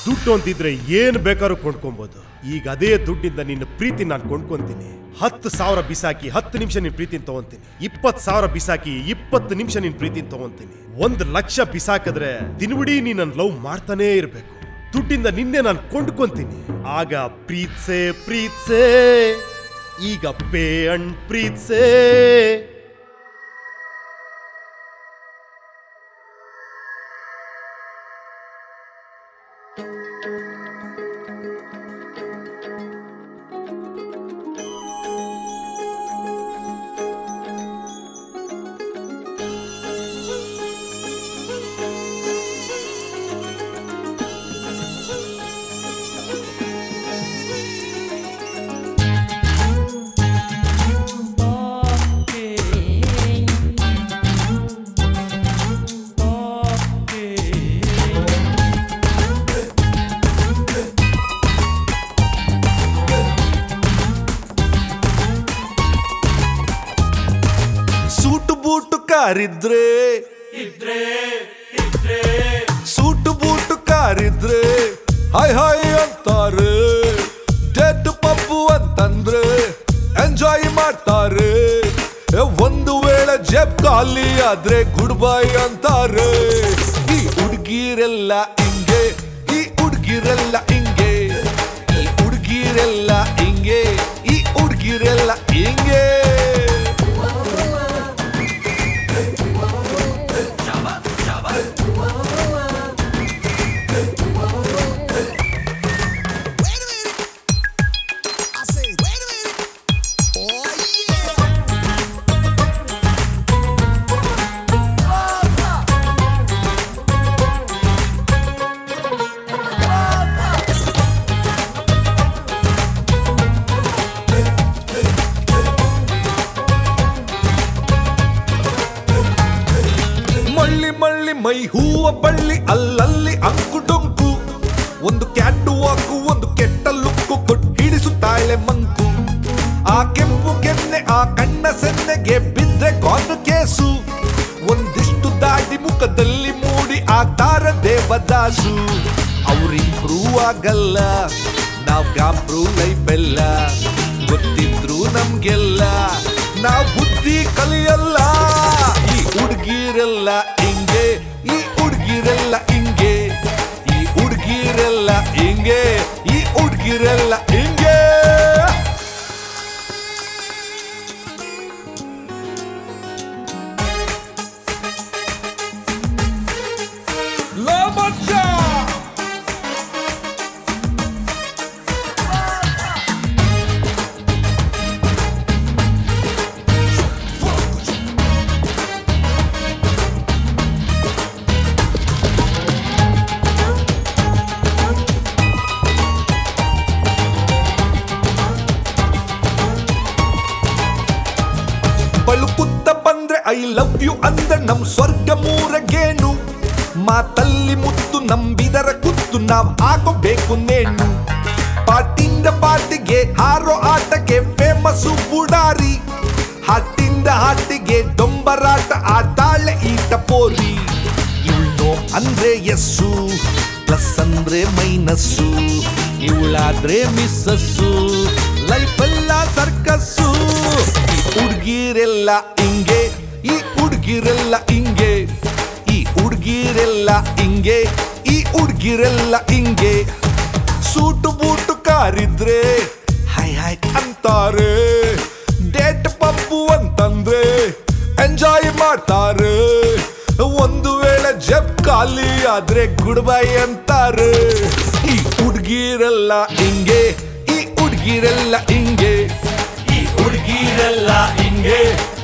ದುಡ್ಡು ಅಂತಿದ್ರೆ ಏನ್ ಬೇಕಾದ್ರೂ ಕೊಂಡ್ಕೊಬಹುದು ಈಗ ಅದೇ ದುಡ್ಡಿಂದ ನಿನ್ನ ಪ್ರೀತಿ ನಾನು ಕೊಂಡ್ಕೊಂತೀನಿ ಹತ್ತು ಸಾವಿರ ಬಿಸಾಕಿ ಹತ್ತು ನಿಮಿಷ ನಿನ್ ಪ್ರೀತಿನ ತಗೊಂತೀನಿ ಇಪ್ಪತ್ತು ಸಾವಿರ ಬಿಸಾಕಿ ಇಪ್ಪತ್ತು ನಿಮಿಷ ನಿನ್ ಪ್ರೀತಿನ ತಗೊಂತೀನಿ ಒಂದು ಲಕ್ಷ ಬಿಸಾಕಿದ್ರೆ ದಿನವಿಡೀ ನೀ ನನ್ನ ಲವ್ ಮಾಡ್ತಾನೇ ಇರ್ಬೇಕು ದುಡ್ಡಿಂದ ನಿನ್ನೆ ನಾನು ಕೊಂಡ್ಕೊಂತೀನಿ ಆಗ ಪ್ರೀತ್ಸೆ ಪ್ರೀತ್ಸೆ ಈಗ ಪೇ ಅಂಡ್ ಪ್ರೀತ್ಸೆ ಸೂಟು ಬೂಟು ಕಾರಿದ್ರೆ ಸೂಟು ಬೂಟು ಕಾರಿದ್ರೆ ಹಾಯ್ ಹಾಯ್ ಅಂತಾರೆ ಡೆಡ್ ಪಪ್ಪು ಅಂತಂದ್ರೆ ಎಂಜಾಯ್ ಮಾಡ್ತಾರೆ ಏ, ಒಂದು ವೇಳೆ ಜೆಬ್ ಖಾಲಿ ಆದ್ರೆ ಗುಡ್ ಬೈ ಅಂತಾರೆ ಈ ಹುಡುಗಿರೆಲ್ಲ ಹಿಂಗೆ ಈ ಹುಡುಗಿರೆಲ್ಲ ಹಿಂಗೆ ಈ ಹುಡುಗಿರೆಲ್ಲ ಹಿಂಗೆ ಈ ಹುಡುಗಿರೆಲ್ಲ ಹಿಂಗೆ I say, wait a minute. Oh, yeah. ಮಳ್ಳಿ ಮಳ್ಳಿ ಮೈ ಹೂವ ಬಳ್ಳಿ ಅಲ್ಲಲ್ಲಿ ಅಂಕುಡೊಂಕು ಒಂದು ಕ್ಯಾಟು ವಾಕು ಒಂದು ಕೆಟ್ಟ ಲುಕ್ಕು ಕೊಟ್ಟು ಹಿಡಿಸುತ್ತಾಳೆ ಮಂಕು ಆ ಕೆಂಪು ಕೆನ್ನೆ ಆ ಕಣ್ಣ ಸೆನ್ನೆಗೆ ಬಿದ್ರೆ ಕಾನು ಕೇಸು ಒಂದಿಷ್ಟು ದಾಡಿ ಮುಖದಲ್ಲಿ ಮೂಡಿ ಆಗ್ತಾರ ದೇವದಾಸು ಅವ್ರಿಂಪ್ರೂವ್ ಆಗಲ್ಲ ನಾವ್ ಗಾಂಪ್ರೂವ್ ಲೈಫ್ ಎಲ್ಲ ಗೊತ್ತಿದ್ರು ನಮ್ಗೆಲ್ಲ ನಾವ್ ಬುದ್ಧಿ ಕಲಿಯಲ್ಲ ಈ ಹುಡುಗಿರೆಲ್ಲ ಹಿಂಗೆ ಈ ಹುಡುಗಿರೆಲ್ಲ ಹಿಂಗೆ ಈ ಹುಡುಗಿರೆಲ್ಲ ಹಿಂಗೆ ಈ ಹುಡುಗಿರೆಲ್ಲ ಹಿಂಗೆ ಲಾಮಚ್ಚ ಬಳುಕುತ್ತ ಬಂದ್ರೆ ಐ ಲವ್ ಯು ಅಂದ್ರೆ ನಮ್ ಸ್ವರ್ಗ ಮೂರಗೇನು ಮಾತಲ್ಲಿ ಮುತ್ತು ನಂಬಿದರ ಕುತ್ತು ನಾವ್ ಹಾಕೋಬೇಕು ನೇಣು ಪಾಟಿಂದ ಪಾಟಿಗೆ ಹಾರೋ ಆಟಕ್ಕೆ ಫೇಮಸ್ಸು ಬುಡಾರಿ ಹಾಟಿಂದ ಹಾಟಿಗೆ ಡೊಂಬರಾಟ ಆಟಾಳೆ ಈಟ ಪೋರಿ ಇವಳು ಅಂದ್ರೆ ಎಸ್ಸು ಪ್ಲಸ್ ಅಂದ್ರೆ ಮೈನಸ್ಸು ಇವಳಾದ್ರೆ ಮಿಸ್ಸಸ್ಸು ಲೈಫ್ ಎಲ್ಲ ಸರ್ಕಸ್ಸು ಈ ಹುಡುಗಿರೆಲ್ಲ ಹಿಂಗೆ ಈ ಹುಡುಗಿರೆಲ್ಲ ಹಿಂಗೆ ಈ ಹುಡುಗಿರೆಲ್ಲ ಹಿಂಗೆ ಈ ಹುಡುಗಿರೆಲ್ಲ ಹಿಂಗೆ ಸೂಟು ಬೂಟು ಕಾರಿದ್ರೆ ಹೈ ಹೈ ಅಂತಾರೆ ಡೇಟ್ ಪಪ್ಪು ಅಂತಂದ್ರೆ ಎಂಜಾಯ್ ಮಾಡ್ತಾರೆ ಒಂದು ವೇಳೆ ಜಬ್ ಖಾಲಿ ಆದ್ರೆ ಗುಡ್ ಬೈ ಅಂತಾರೆ ಈ ಹುಡುಗಿರೆಲ್ಲ ಹಿಂಗೆ ಈ ಹುಡುಗಿರೆಲ್ಲ ಹಿಂಗೆ ಈ ಹುಡುಗಿರೆಲ್ಲ ಹಿಂಗೆ